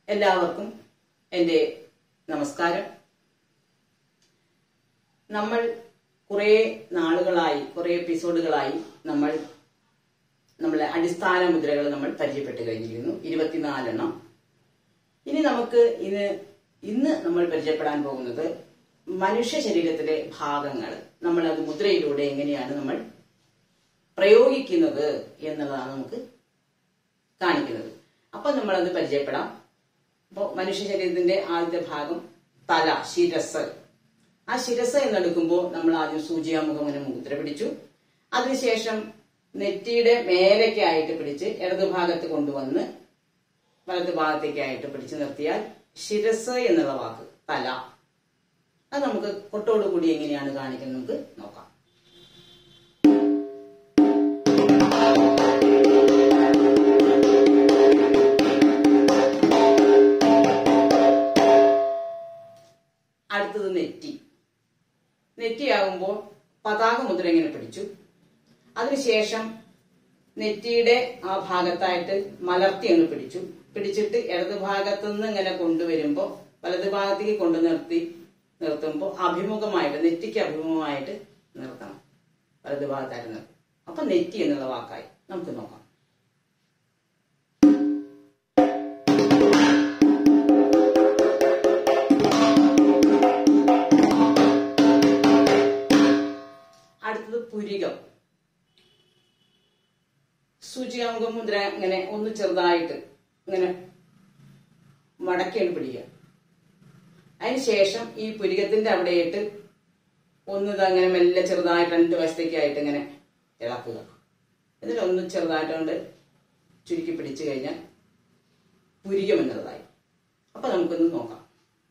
എല്ലാവർക്കും എൻ്റെ നമസ്കാരം നമ്മൾ കുറേ നാളുകളായി കുറേ എപ്പിസോഡുകളായി നമ്മൾ നമ്മളെ അടിസ്ഥാന മുദ്രകൾ നമ്മൾ പരിചയപ്പെട്ട് കഴിഞ്ഞിരുന്നു ഇരുപത്തിനാലെണ്ണം ഇനി നമുക്ക് ഇന്ന് ഇന്ന് നമ്മൾ പരിചയപ്പെടാൻ പോകുന്നത് മനുഷ്യ ശരീരത്തിലെ ഭാഗങ്ങൾ നമ്മൾ അത് മുദ്രയിലൂടെ എങ്ങനെയാണ് നമ്മൾ പ്രയോഗിക്കുന്നത് എന്നുള്ളതാണ് നമുക്ക് കാണിക്കുന്നത് അപ്പൊ നമ്മളത് പരിചയപ്പെടാം അപ്പോൾ മനുഷ്യ ശരീരത്തിന്റെ ആദ്യത്തെ ഭാഗം തല ശിരസ് ആ ശിരസ് എന്നെടുക്കുമ്പോൾ നമ്മൾ ആദ്യം സൂചിയാമുഖം ഇങ്ങനെ മുദ്ര പിടിച്ചു അതിനുശേഷം നെറ്റിയുടെ മേലേക്കായിട്ട് പിടിച്ച് ഇടതുഭാഗത്ത് കൊണ്ടുവന്ന് വലതു ഭാഗത്തേക്കായിട്ട് പിടിച്ചു നിർത്തിയാൽ ശിരസ് എന്നുള്ള വാക്ക് തല അത് നമുക്ക് കൊട്ടോടുകൂടി എങ്ങനെയാണ് കാണിക്കുന്നത് നമുക്ക് നോക്കാം അടുത്തത് നെറ്റി നെറ്റിയാകുമ്പോൾ പതാക മുദ്ര ഇങ്ങനെ പിടിച്ചു അതിനുശേഷം നെറ്റിയുടെ ആ ഭാഗത്തായിട്ട് മലർത്തി അങ്ങ് പിടിച്ചു പിടിച്ചിട്ട് ഇടത് ഭാഗത്തുനിന്ന് ഇങ്ങനെ കൊണ്ടുവരുമ്പോൾ വലത് ഭാഗത്തേക്ക് കൊണ്ടു നിർത്തി നിർത്തുമ്പോൾ അഭിമുഖമായിട്ട് നെറ്റിക്ക് അഭിമുഖമായിട്ട് നിർത്തണം വലത് ഭാഗത്തായിട്ട് നിർത്തും അപ്പൊ നെറ്റി എന്നുള്ള വാക്കായി നമുക്ക് നോക്കാം അടുത്തത് പുരികം സൂചിയാമുഖ മുദ്ര ഇങ്ങനെ ഒന്ന് ചെറുതായിട്ട് ഇങ്ങനെ മടക്കിയാണ് പിടിക്കുക അതിനുശേഷം ഈ പുരികത്തിന്റെ അവിടെയിട്ട് ഒന്ന് ഇത് അങ്ങനെ മെല്ലെ ചെറുതായിട്ട് രണ്ട് വശത്തേക്കായിട്ട് ഇങ്ങനെ ഇളക്കുക എന്നിട്ട് ഒന്ന് ചെറുതായിട്ട് കൊണ്ട് ചുരുക്കി പിടിച്ചു കഴിഞ്ഞാൽ പുരികം എന്നുള്ളതായി അപ്പൊ നമുക്കൊന്ന് നോക്കാം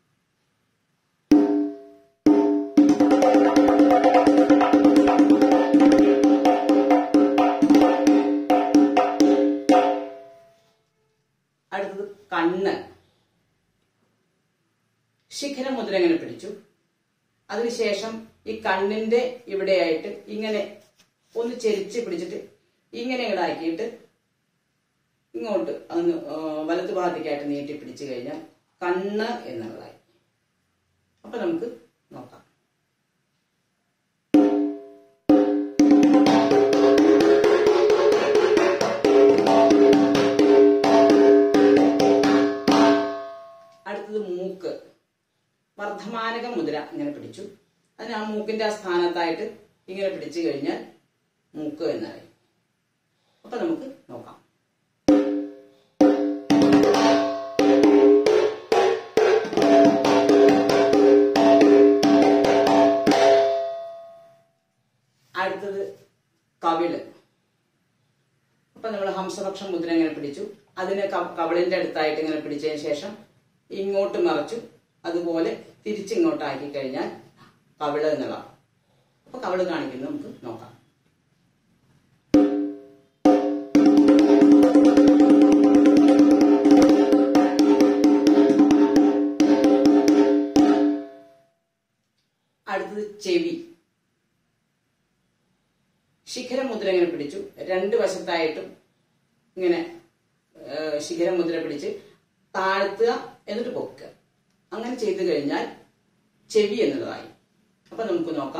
അടുത്തത് കണ്ണ് ശിഖരമുദ്ര ഇങ്ങനെ പിടിച്ചു അതിനുശേഷം ഈ കണ്ണിന്റെ ഇവിടെയായിട്ട് ഇങ്ങനെ ഒന്ന് ചെരിച്ച് പിടിച്ചിട്ട് ഇങ്ങനെ ഇടാക്കിയിട്ട് ഇങ്ങോട്ട് ഒന്ന് വലതു ഭാഗത്തേക്കായിട്ട് നീട്ടി പിടിച്ചു കഴിഞ്ഞാൽ കണ്ണ് എന്നുള്ളതായി അപ്പൊ നമുക്ക് നോക്കാം അടുത്തത് മൂക്ക് വർദ്ധമാനക മുദ്ര ഇങ്ങനെ പിടിച്ചു അതിന് ആ മൂക്കിന്റെ ആ സ്ഥാനത്തായിട്ട് ഇങ്ങനെ പിടിച്ചു കഴിഞ്ഞാൽ മൂക്ക് എന്നായി അപ്പൊ നമുക്ക് നോക്കാം അടുത്തത് കവിള് അപ്പൊ നമ്മൾ ഹംസപക്ഷം മുദ്ര ഇങ്ങനെ പിടിച്ചു അതിനെ ക- കവിളിന്റെ അടുത്തായിട്ട് ഇങ്ങനെ പിടിച്ചതിന് ശേഷം ഇങ്ങോട്ട് മറച്ചു അതുപോലെ തിരിച്ചിങ്ങോട്ടാക്കി കഴിഞ്ഞാൽ കവിള് എന്നുള്ള അപ്പൊ കവിള് കാണിക്കുന്നത് നമുക്ക് നോക്കാം അടുത്തത് ചെവി ശിഖരമുദ്ര ഇങ്ങനെ പിടിച്ചു രണ്ട് വശത്തായിട്ടും ഇങ്ങനെ ഏഹ്, ശിഖരമുദ്ര പിടിച്ച് താഴ്ത്തുക എന്നിട്ട് പൊക്കുക അങ്ങനെ ചെയ്തു കഴിഞ്ഞാൽ ചെവി എന്നുള്ളതായി അപ്പൊ നമുക്ക് നോക്കാം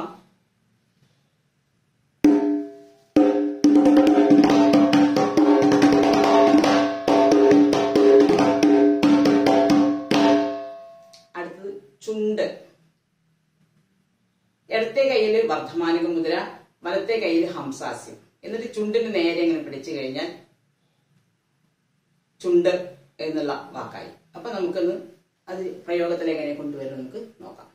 അടുത്തത് ചുണ്ട് ഇടത്തെ കയ്യിൽ വർദ്ധമാനിക മുദ്ര വലത്തെ കയ്യിൽ ഹംസാസ്യം എന്നിട്ട് ചുണ്ടിന് നേരെ ഇങ്ങനെ പിടിച്ചു കഴിഞ്ഞാൽ ചുണ്ട് എന്നുള്ള വാക്കായി അപ്പൊ നമുക്കൊന്ന് അത് പ്രയോഗത്തിൽ എങ്ങനെ കൊണ്ടുവരും നമുക്ക് നോക്കാം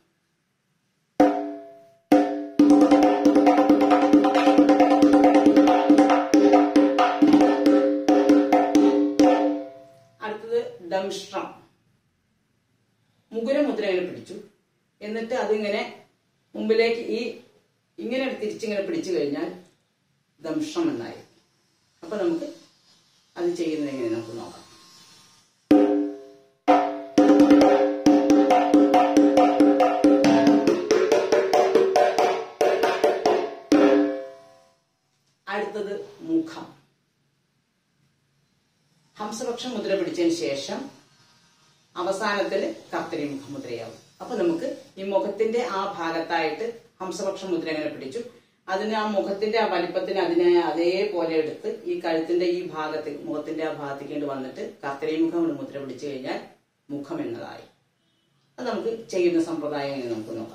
അടുത്തത് ദംഷ്ട്രം മുകുരമുദ്ര ഇങ്ങനെ പിടിച്ചു എന്നിട്ട് അതിങ്ങനെ മുമ്പിലേക്ക് ഈ ഇങ്ങനെ തിരിച്ചിങ്ങനെ പിടിച്ചു കഴിഞ്ഞാൽ ദംഷ്ട്രം എന്നായി അപ്പൊ നമുക്ക് അത് ചെയ്യുന്നത് എങ്ങനെ നമുക്ക് നോക്കാം അടുത്തത് മുഖം ഹംസപക്ഷം മുദ്ര പിടിച്ചതിന് ശേഷം അവസാനത്തിൽ കർത്തരി മുഖമുദ്രയാവും അപ്പൊ നമുക്ക് ഈ മുഖത്തിന്റെ ആ ഭാഗത്തായിട്ട് ഹംസപക്ഷ മുദ്ര എങ്ങനെ പിടിച്ചു അതിന് ആ മുഖത്തിന്റെ ആ വലിപ്പത്തിന് അതിനെ അതേപോലെ എടുത്ത് ഈ കഴുത്തിന്റെ ഈ ഭാഗത്ത് മുഖത്തിന്റെ ആ ഭാഗത്തേക്ക് കൊണ്ട് വന്നിട്ട് കർത്തരി മുഖം മുദ്ര പിടിച്ചു കഴിഞ്ഞാൽ മുഖം എന്നതായി അത് നമുക്ക് ചെയ്യുന്ന സമ്പ്രദായം എങ്ങനെ നമുക്ക് നോക്കാം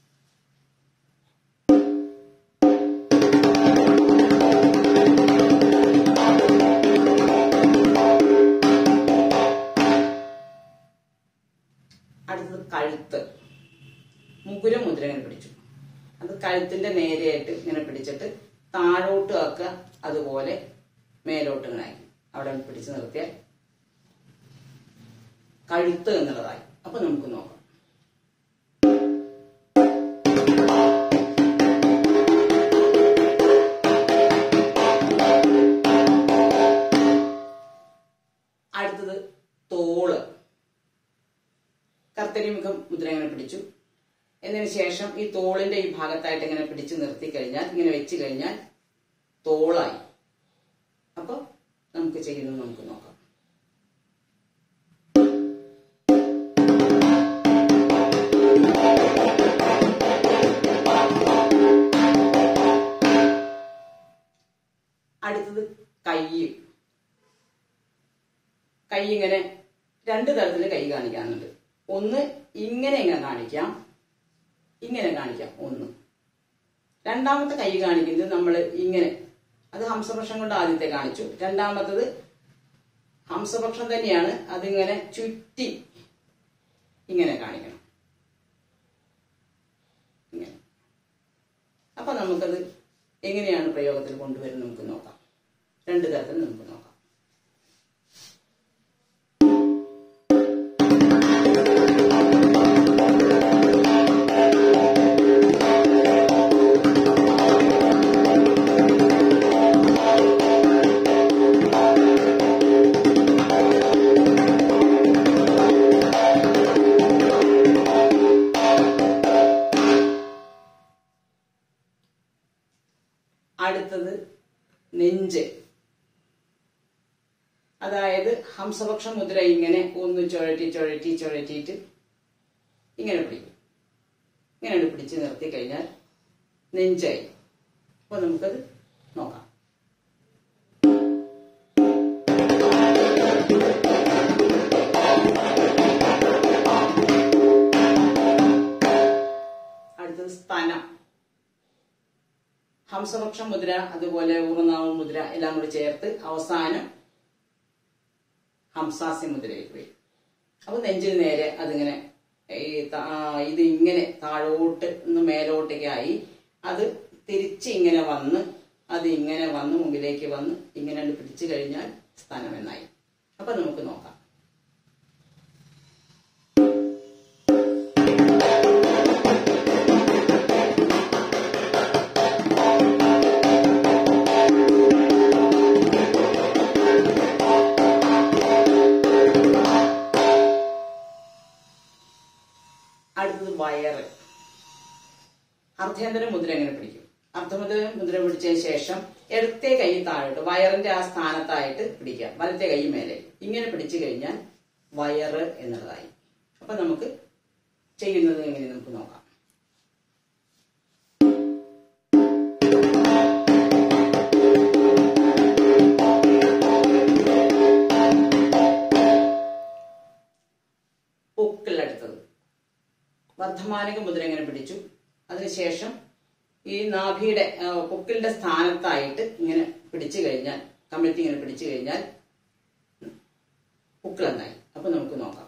അടുത്തത് കഴുത്ത് മുകുര മുദ്ര ഇങ്ങനെ പിടിച്ചു അത് കഴുത്തിന്റെ നേരെയായിട്ട് ഇങ്ങനെ പിടിച്ചിട്ട് താഴോട്ട് ആക്കുക അതുപോലെ മേലോട്ട് ഇങ്ങനെ ആക്കി അവിടെ പിടിച്ചു നിർത്തിയാൽ കഴുത്ത് എന്നുള്ളതായി അപ്പൊ നമുക്ക് നോക്കാം അടുത്തത് തോള് കർത്തരിമുഖം മുദ്ര ഇങ്ങനെ പിടിച്ചു എന്നതിന് ശേഷം ഈ തോളിന്റെ ഈ ഭാഗത്തായിട്ട് ഇങ്ങനെ പിടിച്ചു നിർത്തി കഴിഞ്ഞാൽ ഇങ്ങനെ വെച്ച് കഴിഞ്ഞാൽ തോളായി അപ്പൊ നമുക്ക് ചെയ്യുന്നത് നമുക്ക് നോക്കാം അടുത്തത് കൈ കൈ ഇങ്ങനെ രണ്ട് തരത്തിൽ കൈ കാണിക്കാനുണ്ട് ഒന്ന് ഇങ്ങനെ ഇങ്ങനെ കാണിക്കാം ഇങ്ങനെ കാണിക്കാം ഒന്ന് രണ്ടാമത്തെ കൈ കാണിക്കുന്നത് നമ്മൾ ഇങ്ങനെ അത് ഹംസപക്ഷം കൊണ്ട് ആദ്യത്തെ കാണിച്ചു രണ്ടാമത്തത് ഹംസപക്ഷം തന്നെയാണ് അതിങ്ങനെ ചുറ്റി ഇങ്ങനെ കാണിക്കണം ഇങ്ങനെ അപ്പൊ നമുക്കത് എങ്ങനെയാണ് പ്രയോഗത്തിൽ കൊണ്ടുവരുന്നത് നമുക്ക് നോക്കാം രണ്ട് തരത്തിൽ നമുക്ക് നോക്കാം അടുത്തത് നെഞ്ച് അതായത് ഹംസപക്ഷ മുദ്ര ഇങ്ങനെ ഒന്ന് ചുഴറ്റി ചുഴറ്റി ചുഴറ്റിയിട്ട് ഇങ്ങനെ പിടിക്കും ഇങ്ങനെ പിടിച്ച് നിർത്തി കഴിഞ്ഞാൽ നെഞ്ചായി അപ്പൊ നമുക്കത് നോക്കാം അടുത്തത് സ്തനം ഹംസപക്ഷ മുദ്ര അതുപോലെ ഊർനാവ് മുദ്ര എല്ലാം കൂടി ചേർത്ത് അവസാനം ഹംസാസ്യ മുദ്രയിലേക്ക് വരും അപ്പൊ നെഞ്ചിന് നേരെ അതിങ്ങനെ ഈ താ- ഇത് ഇങ്ങനെ താഴോട്ട് ഒന്ന് മേലോട്ടേക്കായി അത് തിരിച്ച് ഇങ്ങനെ വന്ന് അത് ഇങ്ങനെ വന്ന് മുമ്പിലേക്ക് വന്ന് ഇങ്ങനെ അങ്ങട് പിടിച്ചു കഴിഞ്ഞാൽ സ്ഥാനം എന്നായി അപ്പൊ നമുക്ക് നോക്കാം അടുത്തത് വയറ് അർദ്ധേന്ദ്ര മുദ്ര എങ്ങനെ പിടിക്കും അർദ്ധമുദ്ര മുദ്ര പിടിച്ചതിന് ശേഷം ഇടത്തെ കൈ താഴോട്ട് വയറിന്റെ ആ സ്ഥാനത്തായിട്ട് പിടിക്കുക വലത്തെ കൈ മേലെ ഇങ്ങനെ പിടിച്ചു കഴിഞ്ഞാൽ വയറ് എന്നുള്ളതായി അപ്പൊ നമുക്ക് ചെയ്യുന്നത് എങ്ങനെ നമുക്ക് നോക്കാം പൊക്കിളെടുത്തത് വർദ്ധമാനക മുദ്ര എങ്ങനെ പിടിച്ചു അതിനുശേഷം ഈ നാഭിയുടെ ആ, പൊക്കിളിന്റെ സ്ഥാനത്തായിട്ട് ഇങ്ങനെ പിടിച്ചു കഴിഞ്ഞാൽ കമിഴ്ത്തി ഇങ്ങനെ പിടിച്ചു കഴിഞ്ഞാൽ പൊക്കിളെന്നായി അപ്പൊ നമുക്ക് നോക്കാം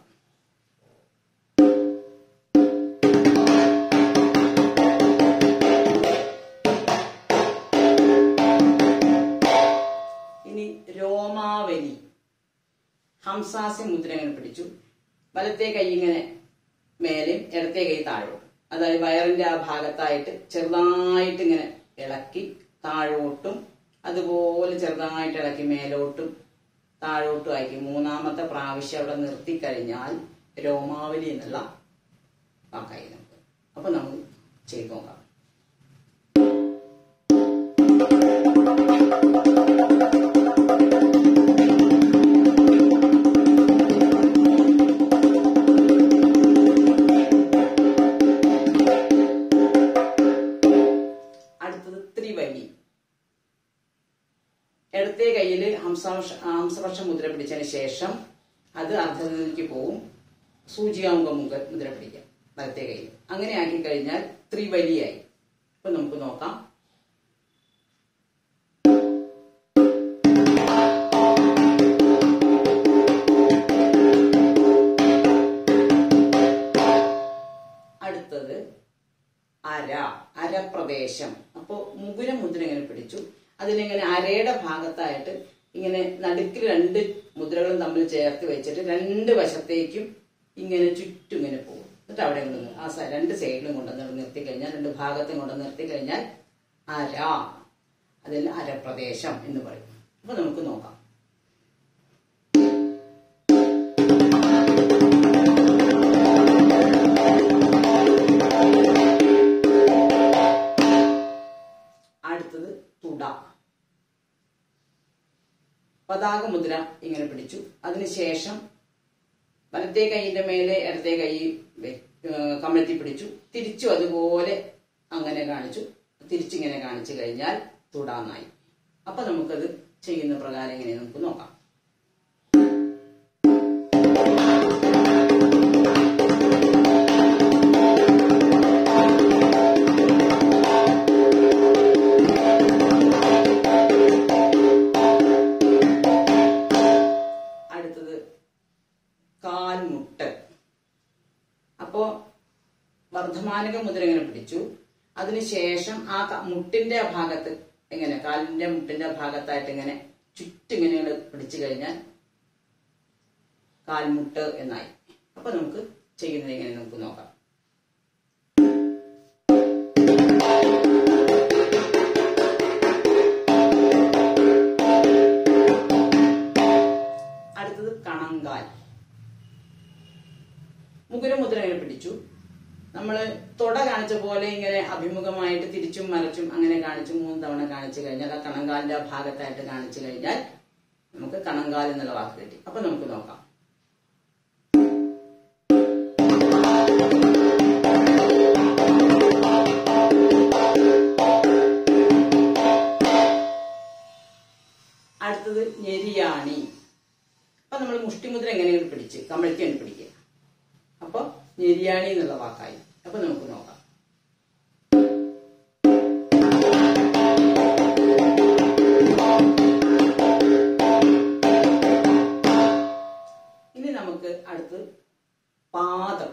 ഇനി രോമാവലി ഹംസാസ്യ മുദ്ര എങ്ങനെ പിടിച്ചു വലത്തെ കൈ ഇങ്ങനെ മേലെയും ഇടത്തെ കൈ താഴോട്ട് അതായത് വയറിന്റെ ആ ഭാഗത്തായിട്ട് ചെറുതായിട്ട് ഇങ്ങനെ ഇളക്കി താഴോട്ടും അതുപോലെ ചെറുതായിട്ട് ഇളക്കി മേലോട്ടും താഴോട്ടും ആക്കി മൂന്നാമത്തെ പ്രാവശ്യം അവിടെ നിർത്തിക്കഴിഞ്ഞാൽ രോമാവലി എന്നുള്ള വാക്കായി നമുക്ക് അപ്പൊ നമുക്ക് ചെയ്തു നോക്കാം ശേഷം അത് അർദ്ധനിലേക്ക് പോവും സൂചികാമുഖ മുഖ മുദ്ര പിടിക്കാം വലത്തെ കയ്യിൽ അങ്ങനെ ആക്കി കഴിഞ്ഞാൽ ത്രിവലിയായി അപ്പൊ നമുക്ക് നോക്കാം അടുത്തത് അര അരപ്രദേശം അപ്പോ മുകുര മുദ്ര ഇങ്ങനെ പിടിച്ചു അതിലിങ്ങനെ അരയുടെ ഭാഗത്തായിട്ട് ഇങ്ങനെ നടുക്കിൽ രണ്ട് മുദ്രകളും തമ്മിൽ ചേർത്ത് വെച്ചിട്ട് രണ്ട് വശത്തേക്കും ഇങ്ങനെ ചുറ്റും ഇങ്ങനെ പോകും എന്നിട്ട് അവിടെ കൊണ്ട് ആ സ- രണ്ട് സൈഡിലും കൊണ്ടുവന്ന് നിർത്തി കഴിഞ്ഞാൽ രണ്ട് ഭാഗത്തും കൊണ്ട് നിർത്തി കഴിഞ്ഞാൽ അര അതിൽ അരപ്രദേശം എന്ന് പറയും അപ്പൊ നമുക്ക് നോക്കാം അടുത്തത് തുട പതാക മുദ്ര ഇങ്ങനെ പിടിച്ചു അതിനുശേഷം വലത്തെ കൈയിന്റെ മേലെ ഇടത്തെ കൈ വെ- ഏഹ് കമഴ്ത്തി പിടിച്ചു തിരിച്ചു അതുപോലെ അങ്ങനെ കാണിച്ചു തിരിച്ചിങ്ങനെ കാണിച്ചു കഴിഞ്ഞാൽ തുടാന്നായി അപ്പൊ നമുക്കത് ചെയ്യുന്ന പ്രകാരം എങ്ങനെ നമുക്ക് നോക്കാം അടുത്തത് കാൽമുട്ട് അപ്പോ വർദ്ധമാനക മുദ്ര ഇങ്ങനെ പിടിച്ചു അതിനുശേഷം ആ ക- മുട്ടിന്റെ ആ ഭാഗത്ത് എങ്ങനെ കാലിന്റെ മുട്ടിന്റെ ഭാഗത്തായിട്ട് ഇങ്ങനെ ചുറ്റിങ്ങനെ ഇങ്ങട് പിടിച്ചു കഴിഞ്ഞാൽ കാൽമുട്ട് എന്നായി അപ്പൊ നമുക്ക് ചെയ്യുന്നത് എങ്ങനെ നമുക്ക് നോക്കാം അടുത്തത് കണങ്കാൽ മുകുരമുദ്ര ഇങ്ങനെ പിടിച്ചു നമ്മൾ തുട കാണിച്ച പോലെ ഇങ്ങനെ അഭിമുഖമായിട്ട് തിരിച്ചും മറിച്ചും അങ്ങനെ കാണിച്ചു മൂന്ന് തവണ കാണിച്ചു കഴിഞ്ഞാൽ ആ കണങ്കാലിന്റെ ആ ഭാഗത്തായിട്ട് കാണിച്ചു കഴിഞ്ഞാൽ നമുക്ക് കണങ്കാൽ എന്നുള്ള വാക്ക് കിട്ടി അപ്പൊ നമുക്ക് നോക്കാം അടുത്തത് ഞെരിയാണി അപ്പൊ നമ്മൾ മുഷ്ടിമുദ്ര എങ്ങനെയാണ് പിടിച്ച് കമഴ്ത്തിയാണ് പിടിക്കുക അപ്പൊ ഞെരിയാണി എന്നുള്ള വാക്കായി അപ്പൊ നമുക്ക് നോക്കാം ഇനി നമുക്ക് അടുത്ത് പാദം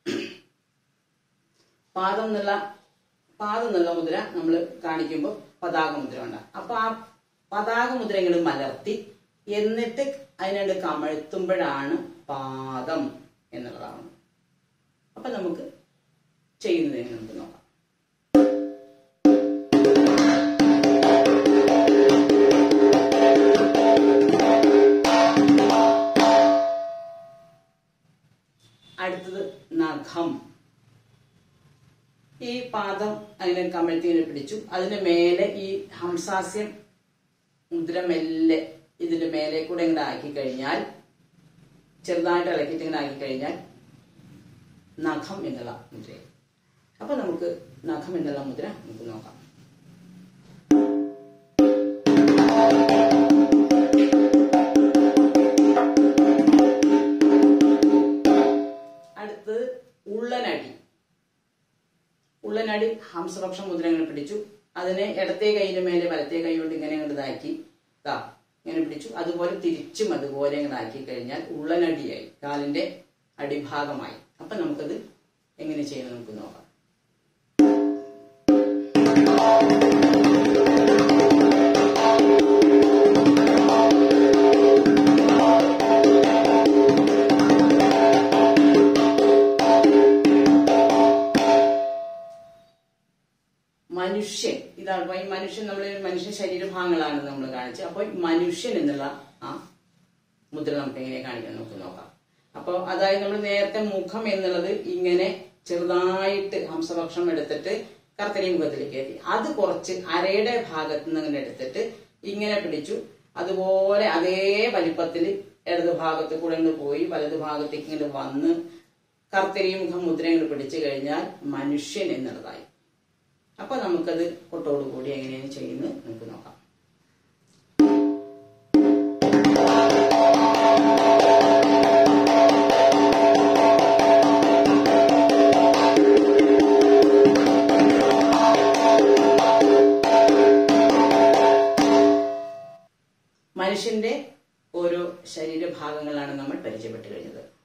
പാദം എന്നുള്ള പാദം എന്നുള്ള മുദ്ര നമ്മൾ കാണിക്കുമ്പോൾ പതാക മുദ്ര ഉണ്ട് അപ്പൊ ആ പതാക മുദ്ര ഇങ്ങോട്ട് മലർത്തി എന്നിട്ട് അതിനോട് കമഴ്ത്തുമ്പോഴാണ് പാദം എന്നുള്ളതാണ് അപ്പൊ നമുക്ക് ചെയ്യുന്നതിന് നമുക്ക് നോക്കാം അടുത്തത് നഖം ഈ പാദം അതിനെ കമഴ്ത്തി ഇങ്ങനെ പിടിച്ചു അതിന് മേലെ ഈ ഹംസാസ്യം മുദ്ര മെല്ലെ ഇതിന്റെ മേലെ കൂടെ ഇങ്ങനെ ആക്കി കഴിഞ്ഞാൽ ചെറുതായിട്ട് ഇളക്കിയിട്ട് ഇങ്ങനെ ആക്കി കഴിഞ്ഞാൽ നഖം എന്നുള്ള മുദ്ര അപ്പൊ നമുക്ക് നഖം എന്നുള്ള മുദ്ര നമുക്ക് നോക്കാം അടുത്തത് ഉള്ളനടി ഉള്ളനടി ഹംസപക്ഷ മുദ്ര ഇങ്ങനെ പിടിച്ചു അതിനെ ഇടത്തെ കൈയിന്റെ മേലെ വലത്തെ കൈ കൊണ്ട് ഇങ്ങനെ അങ്ങോട്ട് ഇതാക്കി ദാ ഇങ്ങനെ പിടിച്ചു അതുപോലെ തിരിച്ചും അതുപോലെ ഇങ്ങനെ ആക്കി കഴിഞ്ഞാൽ ഉള്ളനടിയായി കാലിന്റെ അടിഭാഗമായി അപ്പൊ നമുക്കത് എങ്ങനെ ചെയ്യണം നമുക്ക് നോക്കാം മനുഷ്യൻ ഇതാണ് അപ്പൊ ഈ മനുഷ്യൻ നമ്മൾ മനുഷ്യ ശരീരഭാഗങ്ങളാണ് നമ്മൾ കാണിച്ചത് അപ്പൊ ഈ മനുഷ്യൻ എന്നുള്ള ആ മുദ്ര നമുക്ക് എങ്ങനെ കാണിക്കാൻ നമുക്ക് നോക്കാം അപ്പൊ അതായത് നമ്മൾ നേരത്തെ മുഖം എന്നുള്ളത് ഇങ്ങനെ ചെറുതായിട്ട് ഹംസപക്ഷം എടുത്തിട്ട് കർത്തരി മുഖത്തിലേക്ക് എത്തി അത് കുറച്ച് അരയുടെ ഭാഗത്ത് നിന്ന് ഇങ്ങനെ എടുത്തിട്ട് ഇങ്ങനെ പിടിച്ചു അതുപോലെ അതേ വലിപ്പത്തിൽ ഇടത് ഭാഗത്ത് കൂടെ ഇങ്ങോട്ട് പോയി വലത് ഭാഗത്തേക്ക് ഇങ്ങോട്ട് വന്ന് കർത്തരി മുഖം മുദ്ര ഇങ്ങോട്ട് പിടിച്ചു കഴിഞ്ഞാൽ മനുഷ്യൻ എന്നുള്ളതായി അപ്പൊ നമുക്കത് കൊട്ടോടുകൂടി എങ്ങനെയാണ് ചെയ്യുന്നത് നമുക്ക് നോക്കാം മനുഷ്യന്റെ ഓരോ ശരീരഭാഗങ്ങളാണ് നമ്മൾ പരിചയപ്പെട്ടു കഴിഞ്ഞത്